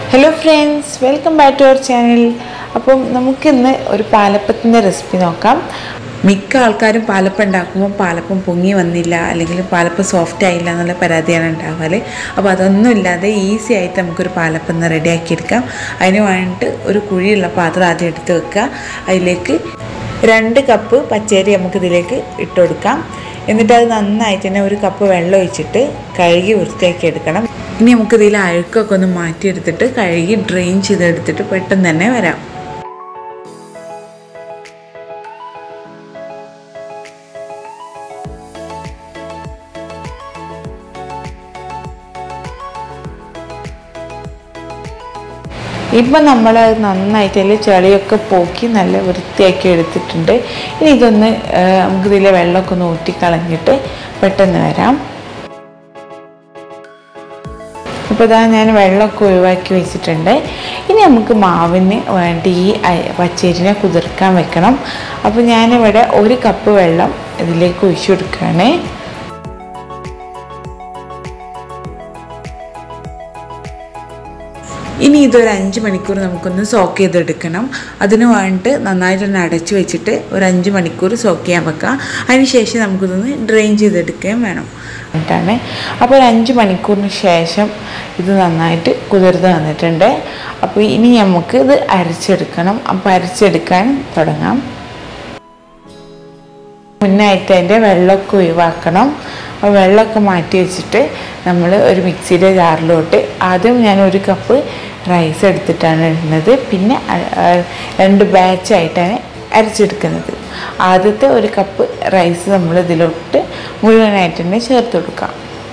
hello friends welcome back to our channel അപ്പം നമുക്കിന്ന് ഒരു പാലപ്പത്തിൻ്റെ റെസിപ്പി നോക്കാം മിക്ക ആൾക്കാരും പാലപ്പം ഉണ്ടാക്കുമ്പോൾ പാലപ്പം പൊങ്ങി വന്നില്ല അല്ലെങ്കിൽ പാലപ്പം സോഫ്റ്റ് ആയില്ല എന്നുള്ള പരാതിയാണ് ഉണ്ടാവാറ് അപ്പോൾ അതൊന്നും ഇല്ലാതെ ഈസി ആയിട്ട് നമുക്കൊരു പാലപ്പം ഒന്ന് റെഡിയാക്കി എടുക്കാം അതിന് വേണ്ടിയിട്ട് ഒരു കുഴിയുള്ള പാത്രം ആദ്യം എടുത്ത് വെക്കുക അതിലേക്ക് രണ്ട് കപ്പ് പച്ചരി നമുക്കിതിലേക്ക് ഇട്ട് കൊടുക്കാം എന്നിട്ട് അത് നന്നായിട്ട് തന്നെ ഒരു കപ്പ് വെള്ളം ഒഴിച്ചിട്ട് കഴുകി വൃത്തിയാക്കി എടുക്കണം ഇനി നമുക്ക് ഇതിൽ അഴുക്കൊക്കെ ഒന്ന് മാറ്റിയെടുത്തിട്ട് കഴുകി ഡ്രെയിൻ ചെയ്തെടുത്തിട്ട് പെട്ടെന്ന് തന്നെ വരാം ഇപ്പം നമ്മൾ നന്നായിട്ട് അതിൽ ചെളിയൊക്കെ പോക്കി നല്ല വൃത്തിയാക്കി എടുത്തിട്ടുണ്ട് ഇനി ഇതൊന്ന് നമുക്കിതിലെ വെള്ളമൊക്കെ ഒന്ന് ഊറ്റിക്കളഞ്ഞിട്ട് പെട്ടെന്ന് വരാം അപ്പോൾ ഇതാ ഞാൻ വെള്ളമൊക്കെ ഒഴിവാക്കി വെച്ചിട്ടുണ്ട് ഇനി നമുക്ക് മാവിന് വേണ്ടി ഈ പച്ചരിനെ കുതിർക്കാൻ വെക്കണം അപ്പോൾ ഞാനിവിടെ ഒരു കപ്പ് വെള്ളം ഇതിലേക്ക് ഒഴിച്ചു കൊടുക്കുകയാണ് ഇനി ഇതൊരു അഞ്ച് മണിക്കൂർ നമുക്കൊന്ന് സോക്ക് ചെയ്തെടുക്കണം അതിന് വേണ്ടിയിട്ട് നന്നായിട്ടൊന്ന് അടച്ചു വെച്ചിട്ട് ഒരു അഞ്ച് മണിക്കൂർ സോക്ക് ചെയ്യാൻ വെക്കാം അതിനുശേഷം നമുക്കിതൊന്ന് ഡ്രെയിൻ ചെയ്തെടുക്കുകയും വേണം എന്നിട്ടാണ് അപ്പോൾ ഒരു അഞ്ച് മണിക്കൂറിന് ശേഷം ഇത് നന്നായിട്ട് കുതിർന്ന് വന്നിട്ടുണ്ട് അപ്പോൾ ഇനി നമുക്ക് ഇത് അരച്ചെടുക്കണം അപ്പോൾ അരച്ചെടുക്കാൻ തുടങ്ങാം മുന്നായിട്ട് അതിൻ്റെ വെള്ളമൊക്കെ ഒഴിവാക്കണം അപ്പോൾ വെള്ളമൊക്കെ മാറ്റി വെച്ചിട്ട് നമ്മൾ ഒരു മിക്സിയുടെ ജാറിലോട്ട് ആദ്യം ഞാൻ ഒരു കപ്പ് റൈസ് എടുത്തിട്ടാണ് ഇടുന്നത് പിന്നെ രണ്ട് ബാച്ചായിട്ടാണ് അരച്ചെടുക്കുന്നത് ആദ്യത്തെ ഒരു കപ്പ് റൈസ് നമ്മൾ ഇതിലോട്ട് മുഴുവനായിട്ട് തന്നെ ചേർത്ത് കൊടുക്കാം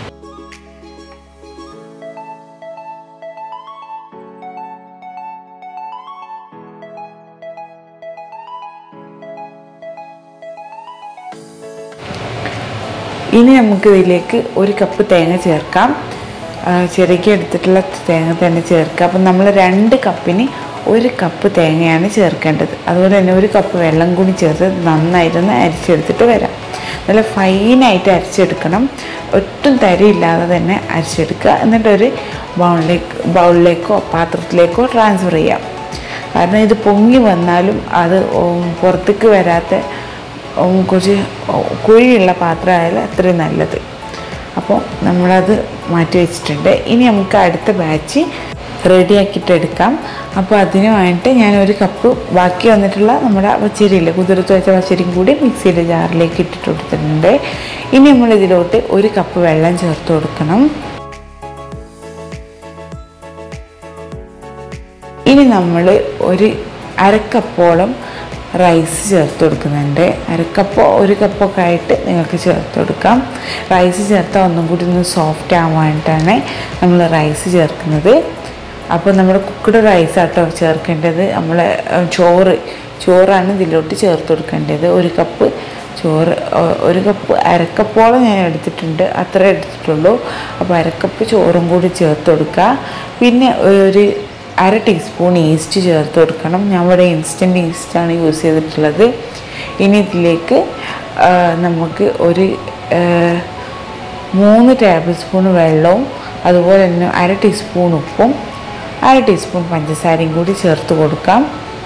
ഇനി നമുക്ക് ഇതിലേക്ക് ഒരു കപ്പ് തേങ്ങ ചേർക്കാം ചിരകി എടുത്തിട്ടുള്ള തേങ്ങ തന്നെ ചേർക്കുക അപ്പം നമ്മൾ രണ്ട് കപ്പിന് ഒരു കപ്പ് തേങ്ങയാണ് ചേർക്കേണ്ടത് അതുപോലെ തന്നെ ഒരു കപ്പ് വെള്ളം കൂടി ചേർത്ത് നന്നായിട്ടൊന്ന് അരിച്ചെടുത്തിട്ട് വരാം നല്ല ഫൈനായിട്ട് അരച്ചെടുക്കണം ഒട്ടും തരിയില്ലാതെ തന്നെ അരച്ചെടുക്കുക എന്നിട്ടൊരു ബൗളിലേക്ക് ബൗളിലേക്കോ പാത്രത്തിലേക്കോ ട്രാൻസ്ഫർ ചെയ്യാം കാരണം ഇത് പൊങ്ങി വന്നാലും അത് പുറത്തേക്ക് വരാത്ത കുറച്ച് കുഴിയുള്ള പാത്രമായാലും അത്രയും നല്ലത് അപ്പോൾ നമ്മളത് മാറ്റി വെച്ചിട്ടുണ്ട് ഇനി നമുക്ക് അടുത്ത ബാച്ച് റെഡിയാക്കിയിട്ട് എടുക്കാം അപ്പോൾ അതിന് വേണ്ടിയിട്ട് ഞാൻ ഒരു കപ്പ് ബാക്കി വന്നിട്ടുള്ള നമ്മുടെ പച്ചരിയില്ലേ കുതിർത്ത് വെച്ച പച്ചരിയും കൂടി മിക്സിയുടെ ജാറിലേക്ക് ഇട്ടിട്ട് കൊടുത്തിട്ടുണ്ട് ഇനി നമ്മൾ ഇതിലോട്ട് ഒരു കപ്പ് വെള്ളം ചേർത്ത് കൊടുക്കണം ഇനി നമ്മൾ ഒരു അരക്കപ്പോളം റൈസ് ചേർത്ത് കൊടുക്കുന്നുണ്ട് അരക്കപ്പോ ഒരു കപ്പൊക്കെ ആയിട്ട് നിങ്ങൾക്ക് ചേർത്ത് കൊടുക്കാം റൈസ് ചേർത്താൽ ഒന്നും കൂടി ഒന്ന് സോഫ്റ്റ് ആവാൻ വേണ്ടിയിട്ടാണ് നമ്മൾ റൈസ് ചേർക്കുന്നത് അപ്പോൾ നമ്മൾ കുക്കഡ് റൈസ് ആട്ടോ ചേർക്കേണ്ടത് നമ്മൾ ചോറ് ചോറാണ് ഇതിലോട്ട് ചേർത്ത് കൊടുക്കേണ്ടത് ഒരു കപ്പ് ചോറ് ഒരു കപ്പ് അരക്കപ്പോളം ഞാൻ എടുത്തിട്ടുണ്ട് അത്ര എടുത്തിട്ടുള്ളൂ അപ്പോൾ അരക്കപ്പ് ചോറും കൂടി ചേർത്ത് കൊടുക്കുക പിന്നെ ഒരു അര ടീസ്പൂൺ ഈസ്റ്റ് ചേർത്ത് കൊടുക്കണം ഞാൻ ഇവിടെ ഇൻസ്റ്റൻറ്റ് ഈസ്റ്റാണ് യൂസ് ചെയ്തിട്ടുള്ളത് ഇനി ഇതിലേക്ക് നമുക്ക് ഒരു മൂന്ന് ടേബിൾ സ്പൂൺ വെള്ളവും അതുപോലെ തന്നെ അര ടീസ്പൂൺ ഉപ്പും അര ടീസ്പൂൺ പഞ്ചസാരയും കൂടി ചേർത്ത് കൊടുക്കാം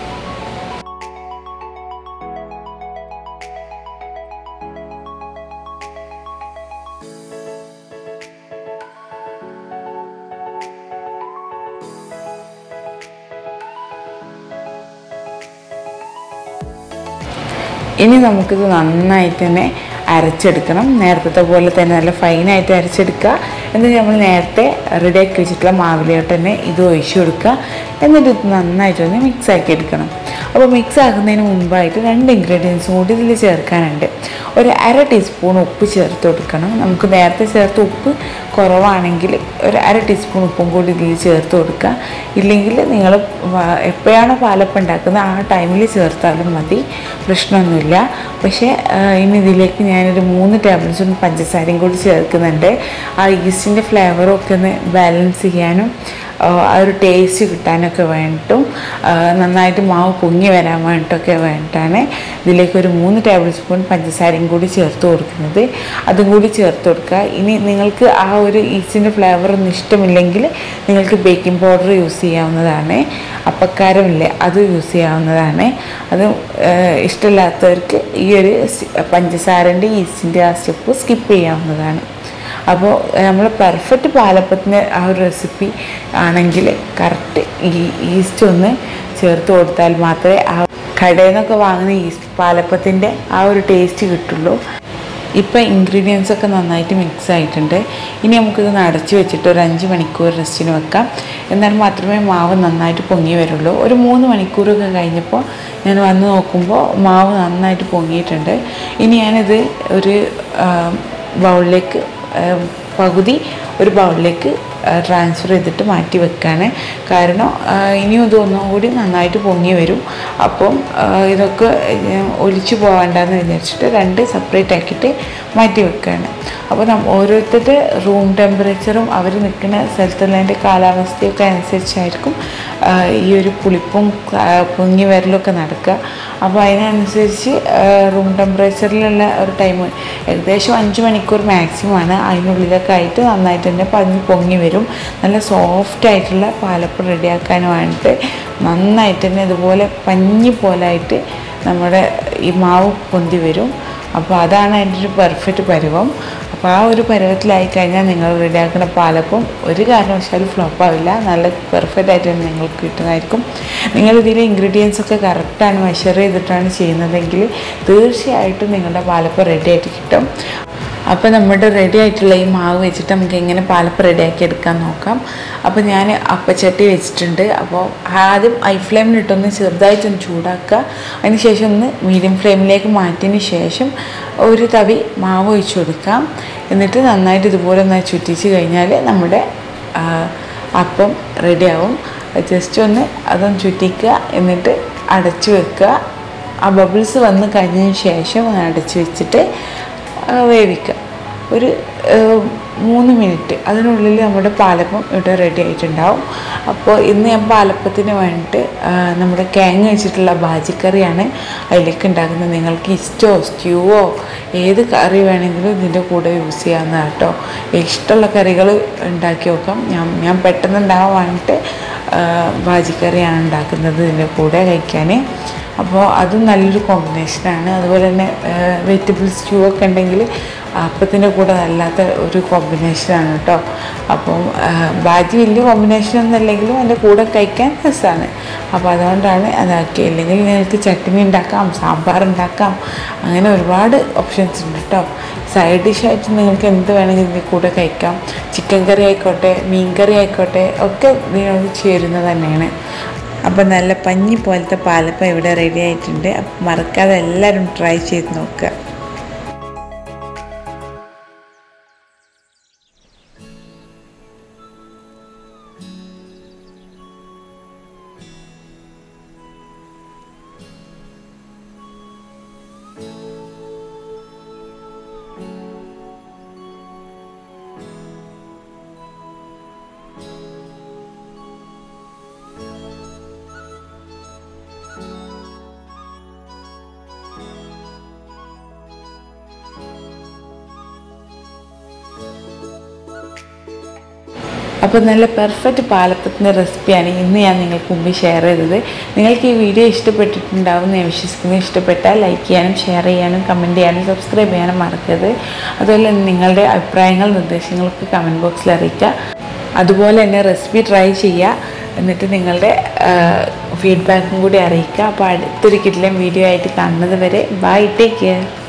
ഇനി നമുക്കിത് നന്നായിട്ട് തന്നെ അരച്ചെടുക്കണം നേരത്തെ പോലെ തന്നെ നല്ല ഫൈനായിട്ട് അരച്ചെടുക്കുക എന്നിട്ട് നമ്മൾ നേരത്തെ റെഡിയാക്കി വെച്ചിട്ടുള്ള മാവിലോട്ട് തന്നെ ഇത് ഒഴിച്ചു കൊടുക്കുക എന്നിട്ട് ഇത് നന്നായിട്ടൊന്ന് മിക്സ് ആക്കി എടുക്കണം അപ്പോൾ മിക്സ് ആക്കുന്നതിന് മുമ്പായിട്ട് രണ്ട് ഇൻഗ്രീഡിയൻസും കൂടി ഇതിൽ ചേർക്കാനുണ്ട് ഒരു അര ടീസ്പൂൺ ഉപ്പ് ചേർത്ത് കൊടുക്കണം നമുക്ക് നേരത്തെ ചേർത്ത ഉപ്പ് കുറവാണെങ്കിൽ ഒരു അര ടീസ്പൂൺ ഉപ്പും കൂടി ഇതിൽ ചേർത്ത് കൊടുക്കുക ഇല്ലെങ്കിൽ നിങ്ങൾ എപ്പോഴാണോ പാലപ്പം ഉണ്ടാക്കുന്നത് ആ ടൈമിൽ ചേർത്താലും മതി പ്രശ്നമൊന്നുമില്ല പക്ഷേ ഇനി ഇതിലേക്ക് ഞാനൊരു മൂന്ന് ടേബിൾ സ്പൂൺ പഞ്ചസാരയും കൂടി ചേർക്കുന്നുണ്ട് ആ ഈസ്റ്റിൻ്റെ ഫ്ലേവറും ഒക്കെ ഒന്ന് ബാലൻസ് ചെയ്യാനും ആ ഒരു ടേസ്റ്റ് കിട്ടാനൊക്കെ വേണ്ടിയിട്ടും ആ, നന്നായിട്ട് മാവ് പൊങ്ങി വരാൻ വേണ്ടിയിട്ടൊക്കെ വേണ്ടിയിട്ടാണ് ഇതിലേക്ക് ഒരു മൂന്ന് ടേബിൾ സ്പൂൺ പഞ്ചസാരയും കൂടി ചേർത്ത് കൊടുക്കുന്നത് അതും കൂടി ചേർത്ത് കൊടുക്കുക ഇനി നിങ്ങൾക്ക് ആ ഒരു ഈസ്റ്റിൻ്റെ ഫ്ലേവർ ഒന്നും ഇഷ്ടമില്ലെങ്കിൽ നിങ്ങൾക്ക് ബേക്കിംഗ് പൗഡർ യൂസ് ചെയ്യാവുന്നതാണ് അപ്പക്കാരമില്ലേ അത് യൂസ് ചെയ്യാവുന്നതാണ് അത് ഏഹ്, ഇഷ്ടമില്ലാത്തവർക്ക് ഈ ഒരു പഞ്ചസാരൻ്റെ ഈസ്റ്റിൻ്റെ ആ സ്റ്റെപ്പ് സ്കിപ്പ് ചെയ്യാവുന്നതാണ് അപ്പോൾ നമ്മൾ പെർഫെക്റ്റ് പാലപ്പത്തിൻ്റെ ആ ഒരു റെസിപ്പി ആണെങ്കിൽ കറക്റ്റ് ഈ ഈസ്റ്റ് ഒന്ന് ചേർത്ത് കൊടുത്താൽ മാത്രമേ ആ കടയിൽ നിന്നൊക്കെ വാങ്ങുന്ന ഈസ്റ്റ് പാലപ്പത്തിൻ്റെ ആ ഒരു ടേസ്റ്റ് കിട്ടുള്ളൂ ഇപ്പം ഇൻഗ്രീഡിയൻസ് ഒക്കെ നന്നായിട്ട് മിക്സ് ആയിട്ടുണ്ട് ഇനി നമുക്കിത് അടച്ച് വെച്ചിട്ട് ഒരു അഞ്ച് മണിക്കൂർ റെസ്റ്റിന് വെക്കാം എന്നാൽ മാത്രമേ മാവ് നന്നായിട്ട് പൊങ്ങി വരുള്ളൂ ഒരു മൂന്ന് മണിക്കൂറൊക്കെ കഴിഞ്ഞപ്പോൾ ഞാൻ വന്ന് നോക്കുമ്പോൾ മാവ് നന്നായിട്ട് പൊങ്ങിയിട്ടുണ്ട് ഇനി ഞാനിത് ഒരു ബൗളിലേക്ക് പകുതി ഒരു ബൗളിലേക്ക് ട്രാൻസ്ഫർ ചെയ്തിട്ട് മാറ്റി വെക്കുകയാണ് കാരണം ആ, ഇനിയും ഇത് ഒന്നും കൂടി നന്നായിട്ട് പൊങ്ങി വരും അപ്പം ആ, ഇതൊക്കെ ഞാൻ ഒലിച്ചു പോകണ്ടെന്ന് വിചാരിച്ചിട്ട് രണ്ട് സെപ്പറേറ്റ് ആക്കിയിട്ട് മാറ്റി വെക്കുകയാണ് അപ്പോൾ നം ഓരോരുത്തരുടെ റൂം ടെമ്പറേച്ചറും അവർ നിൽക്കുന്ന സ്ഥലത്തുള്ളതിൻ്റെ കാലാവസ്ഥയൊക്കെ അനുസരിച്ചായിരിക്കും ആ, ഈ ഒരു പുളിപ്പും ആ, പൊങ്ങി വരലൊക്കെ നടക്കുക അപ്പോൾ അതിനനുസരിച്ച് റൂം ടെമ്പറേച്ചറിലുള്ള ഒരു ടൈം ഏകദേശം അഞ്ച് മണിക്കൂർ മാക്സിമം ആണ് അതിനുള്ളിലൊക്കെ ആയിട്ട് നന്നായിട്ട് തന്നെ പഞ്ഞ് പൊങ്ങി വരും നല്ല സോഫ്റ്റ് ആയിട്ടുള്ള പാലപ്പം റെഡിയാക്കാൻ വേണ്ടിയിട്ട് നന്നായിട്ട് തന്നെ ഇതുപോലെ പഞ്ഞി പോലായിട്ട് നമ്മുടെ ഈ മാവ് പൊന്തി വരും അപ്പോൾ അതാണ് അതിൻ്റെ ഒരു പെർഫെക്റ്റ് പരുവം അപ്പോൾ ആ ഒരു പരുവത്തിലായി കഴിഞ്ഞാൽ നിങ്ങൾ റെഡിയാക്കുന്ന പാലപ്പം ഒരു കാരണവശാലും ഫ്ലോപ്പ് ആവില്ല നല്ല പെർഫെക്റ്റ് ആയിട്ട് തന്നെ നിങ്ങൾക്ക് കിട്ടുന്നതായിരിക്കും നിങ്ങൾ ഇതിലെ ഇൻഗ്രീഡിയൻസ് ഒക്കെ കറക്റ്റാണ് മെഷർ ചെയ്തിട്ടാണ് ചെയ്യുന്നതെങ്കിൽ തീർച്ചയായിട്ടും നിങ്ങളുടെ പാലപ്പം റെഡി ആയിട്ട് കിട്ടും അപ്പോൾ നമ്മുടെ റെഡി ആയിട്ടുള്ള ഈ മാവ് വെച്ചിട്ട് നമുക്ക് എങ്ങനെ പാലപ്പം റെഡിയാക്കി എടുക്കാൻ നോക്കാം അപ്പോൾ ഞാൻ അപ്പച്ചട്ടി വെച്ചിട്ടുണ്ട് അപ്പോൾ ആദ്യം ഹൈ ഫ്ലെയിമിലിട്ടൊന്ന് ചെറുതായിട്ടൊന്ന് ചൂടാക്കുക അതിന് ശേഷം ഒന്ന് മീഡിയം ഫ്ലെയിമിലേക്ക് മാറ്റിയതിന് ശേഷം ഒരു തവി മാവ് ഒഴിച്ചു കൊടുക്കാം എന്നിട്ട് നന്നായിട്ട് ഇതുപോലെ ഒന്ന് ചുറ്റിച്ച് കഴിഞ്ഞാൽ നമ്മുടെ ആ, അപ്പം റെഡിയാവും ജസ്റ്റ് ഒന്ന് അതൊന്ന് ചുറ്റിക്കുക എന്നിട്ട് അടച്ചു വെക്കുക ആ ബബിൾസ് വന്ന് കഴിഞ്ഞതിന് ശേഷം ഒന്ന് അടച്ചു വെച്ചിട്ട് ആ, വേവിക്കുക ഒരു ആ, മൂന്ന് മിനിറ്റ് അതിനുള്ളിൽ നമ്മുടെ പാലപ്പം ഇവിടെ റെഡി ആയിട്ടുണ്ടാവും അപ്പോൾ ഇന്ന് ഞാൻ പാലപ്പത്തിന് വേണ്ടിയിട്ട് ആ, നമ്മുടെ കേങ്ങ വെച്ചിട്ടുള്ള ബാജിക്കറിയാണ് അതിലേക്ക് ഉണ്ടാക്കുന്നത് നിങ്ങൾക്ക് ഇഷ്ടമോ സ്റ്റ്യൂവോ ഏത് കറി വേണമെങ്കിലും ഇതിൻ്റെ കൂടെ യൂസ് ചെയ്യാവുന്നതാണ് കേട്ടോ ഇഷ്ടമുള്ള കറികൾ ഉണ്ടാക്കി നോക്കാം ഞാൻ ഞാൻ പെട്ടെന്ന് ഉണ്ടാകാൻ വേണ്ടിയിട്ട് ആ, ബാജിക്കറിയാണ് ഉണ്ടാക്കുന്നത് ഇതിൻ്റെ കൂടെ കഴിക്കാൻ അപ്പോൾ അതും നല്ലൊരു കോമ്പിനേഷനാണ് അതുപോലെ തന്നെ വെജിറ്റബിൾ സ്റ്റൂ ഒക്കെ ഉണ്ടെങ്കിൽ അപ്പത്തിൻ്റെ കൂടെ നല്ലാത്ത ഒരു കോമ്പിനേഷനാണ് കേട്ടോ അപ്പം ആ, ബാജി വലിയ കോമ്പിനേഷനൊന്നും അല്ലെങ്കിലും അതിൻ്റെ കൂടെ കഴിക്കാൻ രസമാണ് അപ്പോൾ അതുകൊണ്ടാണ് അതാക്കി അല്ലെങ്കിൽ നിങ്ങൾക്ക് ചട്നി ഉണ്ടാക്കാം സാമ്പാർ ഉണ്ടാക്കാം അങ്ങനെ ഒരുപാട് ഓപ്ഷൻസ് ഉണ്ട് കേട്ടോ സൈഡ് ഡിഷായിട്ട് നിങ്ങൾക്ക് എന്ത് വേണമെങ്കിലും ഇതിൻ്റെ കൂടെ കഴിക്കാം ചിക്കൻ കറി ആയിക്കോട്ടെ മീൻ കറി ആയിക്കോട്ടെ ഒക്കെ ഇതിനോട് ചേരുന്നത് തന്നെയാണ് അപ്പം നല്ല പഞ്ഞി പോലത്തെ പാലപ്പം ഇവിടെ റെഡി ആയിട്ടുണ്ട് അപ്പം മറക്കാതെ എല്ലാവരും ട്രൈ ചെയ്ത് നോക്കുക അപ്പോൾ നല്ല പെർഫെക്റ്റ് പാലപ്പത്തിൻ്റെ റെസിപ്പിയാണ് ഇന്ന് ഞാൻ നിങ്ങൾക്ക് മുമ്പ് ഷെയർ ചെയ്തത് നിങ്ങൾക്ക് ഈ വീഡിയോ ഇഷ്ടപ്പെട്ടിട്ടുണ്ടാവും എന്ന് ഞാൻ വിശ്വസിക്കുന്നു ഇഷ്ടപ്പെട്ടാൽ ലൈക്ക് ചെയ്യാനും ഷെയർ ചെയ്യാനും കമൻറ്റ് ചെയ്യാനും സബ്സ്ക്രൈബ് ചെയ്യാനും മറക്കരുത് അതുപോലെ തന്നെ നിങ്ങളുടെ അഭിപ്രായങ്ങൾ നിർദ്ദേശങ്ങളൊക്കെ കമൻറ്റ് ബോക്സിൽ അറിയിക്കുക അതുപോലെ തന്നെ റെസിപ്പി ട്രൈ ചെയ്യുക എന്നിട്ട് നിങ്ങളുടെ ഫീഡ്ബാക്കും കൂടി അറിയിക്കുക അപ്പോൾ അടുത്തൊരു കിട്ടിലും വീഡിയോ ആയിട്ട് കാണുന്നത് വരെ ബൈ ടേക്ക് കെയർ